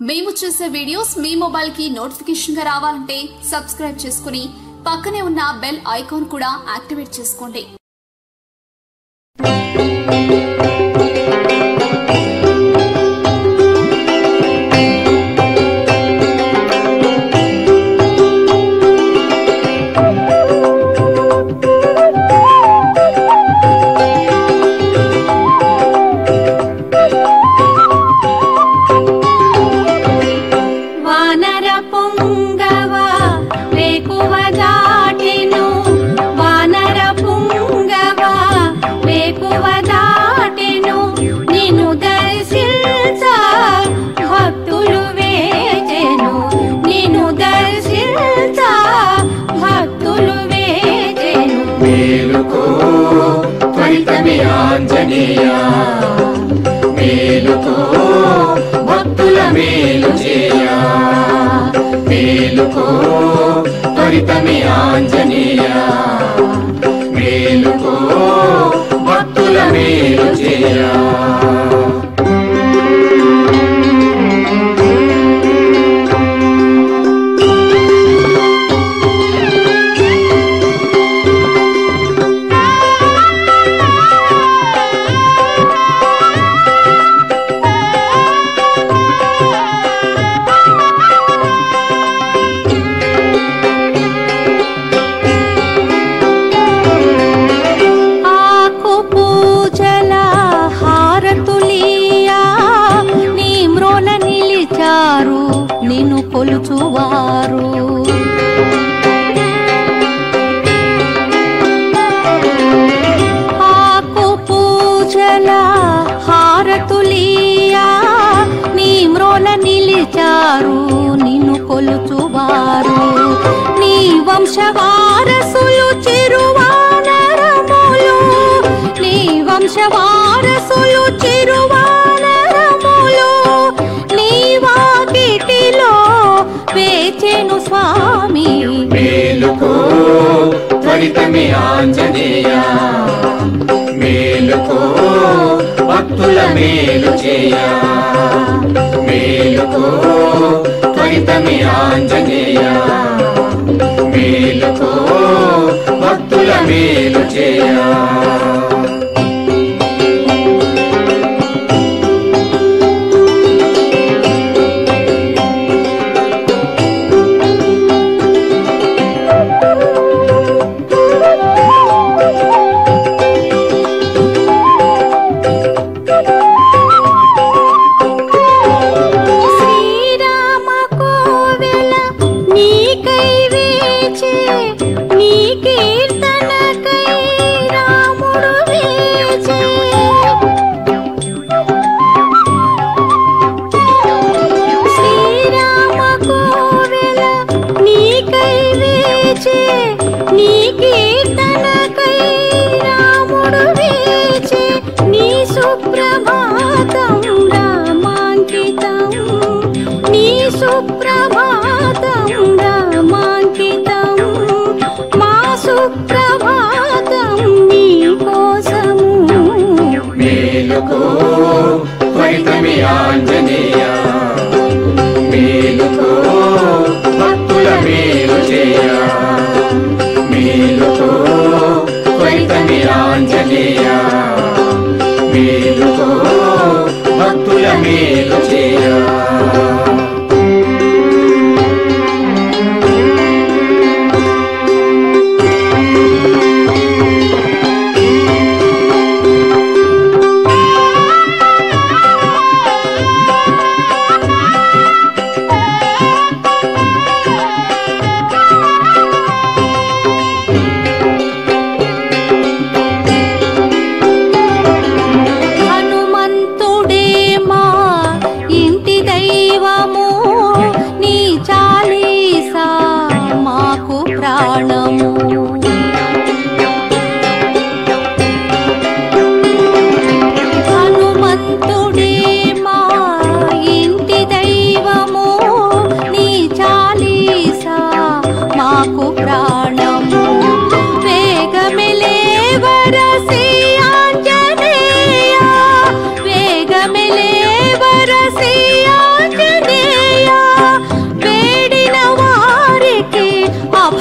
మేము చేసే వీడియోస్ మీ మొబైల్ కి నోటిఫికేషన్ గా రావాలంటే సబ్స్క్రైబ్ చేసుకుని పక్కనే ఉన్న బెల్ ఐకాన్ కూడా యాక్టివేట్ చేసుకోండి వానర పుంగవ వేకువ దాటెను వానర పుంగవ వేకువ దాటెను నిన్ను దర్శించ భక్తులు వేచెను నిన్ను దర్శించ భక్తులు వేచెను మేలుకో త్వరితమే ఆంజనేయ మేలుకో భక్తుల మేలు చేయ మేలుకో త్వరితమే ఆంజనేయ మేలుకో భక్తుల మేలు చేయ ఆకు పూజల హారతులియా నీ మ్రోల నిలిచారు నిన్ను కొలుచువారు ఆకు పూజల హారతులియా నీ మ్రోల నిలిచారు నిన్ను కొలుచువారు నీ వంశవారసులు చిరువానరములు నీ వంశవారసులు చిరువానరములు నీ వాకిటిలో వేచెను స్వామి మేలుకో త్వరితమే ఆంజనేయ మేలుకో భక్తుల మేలు చేయ మేలుకో త్వరితమే ఆంజనేయ మేలుకో భక్తుల మేలు చేయ శ్రీరామ కోవెల నీకై వేచే నీ కీర్తనకై రాముడు వేచే శ్రీరామ కోవెల నీకై వేచే నీ కీర్తనకై రాముడు వేచే నీ సుప్రభాతం రామాంకితం నీ సుప్రభాతం రామాంకితం మా సుప్రభాతం నీ కోసము మేలుకో త్వరితమే ఆంజనేయ మేలుకో భక్తుల మేలు చేయ మేలుకో త్వరితమే ఆంజనేయ మేలుకో భక్తుల మేలు చేయ హనుమంతుడే మా ఇంటి దైవము నీ చాలీసా మాకు ప్రాణము హనుమంతుడే మా ఇంటి దైవము నీ చాలీసా మాకు ప్రాణము వేగమిలే వరసి ఆంజనేయ వేగమిలే వరసి ఆంజనేయ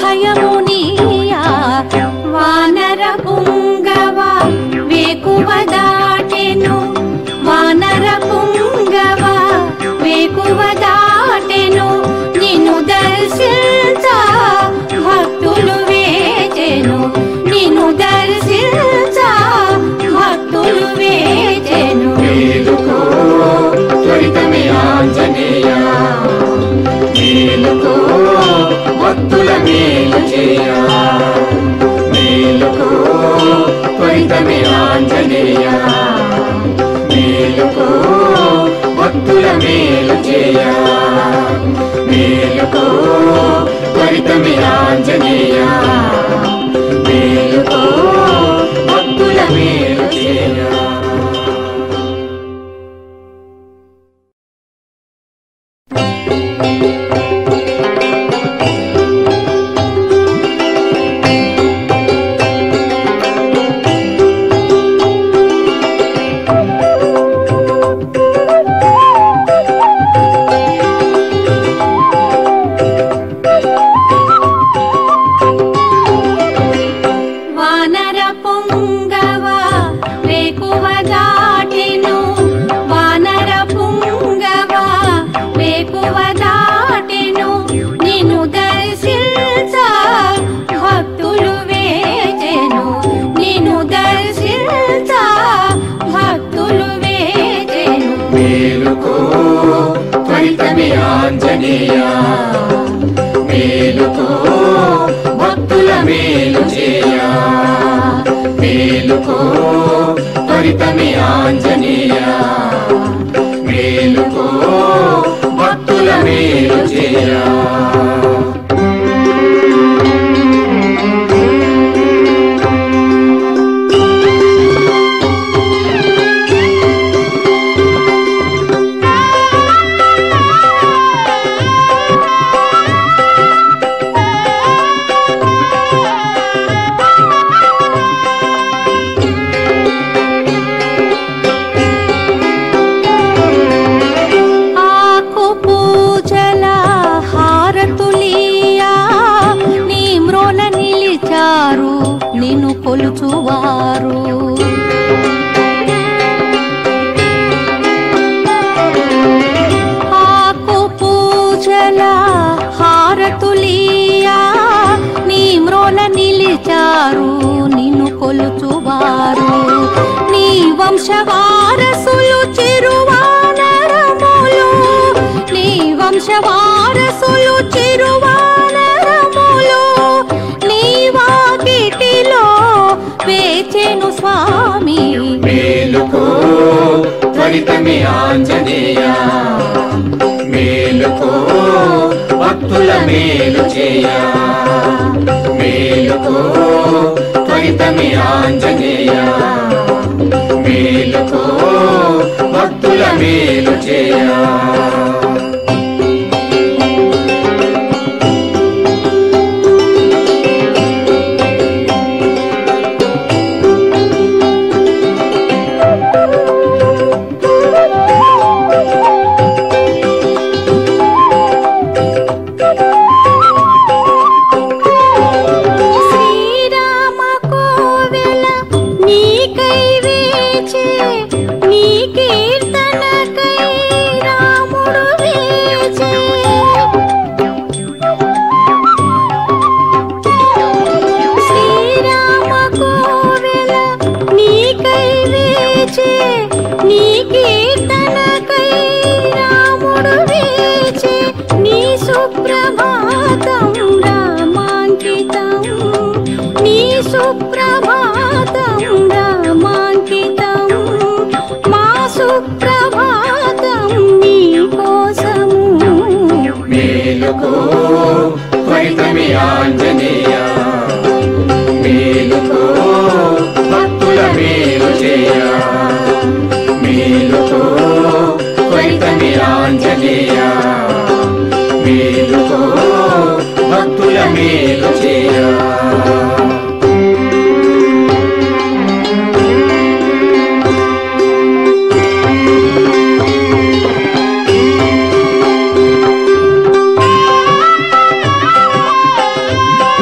అభయమునియా వానర పుంగవ వేకువ దాటెను వానర పుంగవ వేకువ దాటెను నిన్ను దర్శించ భక్తులు వేచెను నిన్ను దర్శించ భక్తులు వేచెను మేలుకో త్వరితమే ఆంజనేయ మేలుకో భక్తుల మేలు చేయ మేలుకో త్వరితమే ఆంజనేయ మేలుకో భక్తుల మేలు చేయ మేలుకో త్వరితమే ఆంజనేయ మేలుకో భక్తుల మేలు చేయ వానర పుంగవ వేకువ దాటెను వానర పుంగవ వేకువ దాటెను నిన్ను దర్శించ భక్తులు వేచెను నిన్ను దర్శించ భక్తులు వేచెను మేలుకో త్వరితమే ఆంజనేయ మేలుకో భక్తుల మేలు చేయ మేలుకో త్వరితమే ఆంజనేయ మేలుకో భక్తుల మేలు చేయ ఆకు పూజల హారతులియా నీ మ్రోల నిలిచారు నిన్ను కొలుచువారు ఆకు పూజల హారతులియా నీ మ్రోల నిలిచారు నిన్ను కొలుచువారు నీ వంశవారసులు చిరువానరములు నీ వంశవారసులు చిరువానరములు నీ వాకిటిలో వేచెను స్వామి మేలుకో త్వరితమే ఆంజనేయ మేలుకో భక్తుల మేలు చేయ మేలుకో త్వరితమే ఆంజనేయ మేలుకో భక్తుల మేలు చేయ శ్రీరామ కోవెల నీకై వేచే నీ కీర్తనకై రాముడు వేచే శ్రీరామ కోవెల నీకై వేచే నీ కీర్తనకై రాముడు వేచే నీ సుప్రభాతం రామాంకితం నీ సుప్రభాతం రామాంకితం మా సుప్రభాతం నీ కోసము మేలుకో త్వరితమే ఆంజనేయ మేలుకో భక్తుల మేలు చేయ మేలుకో త్వరితమే ఆంజనేయ మేలుకో భక్తుల మేలు చేయ శ్రీరామ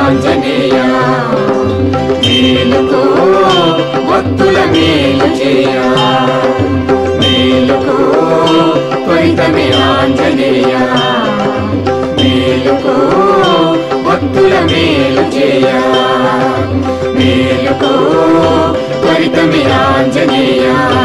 ఆంజనేయ మేలుకో భక్తుల మేలు చేయ మేలుకో త్వరితమే ఆంజనేయ మేలుకో భక్తుల మేలు చేయ మేలుకో త్వరితమే ఆంజనేయ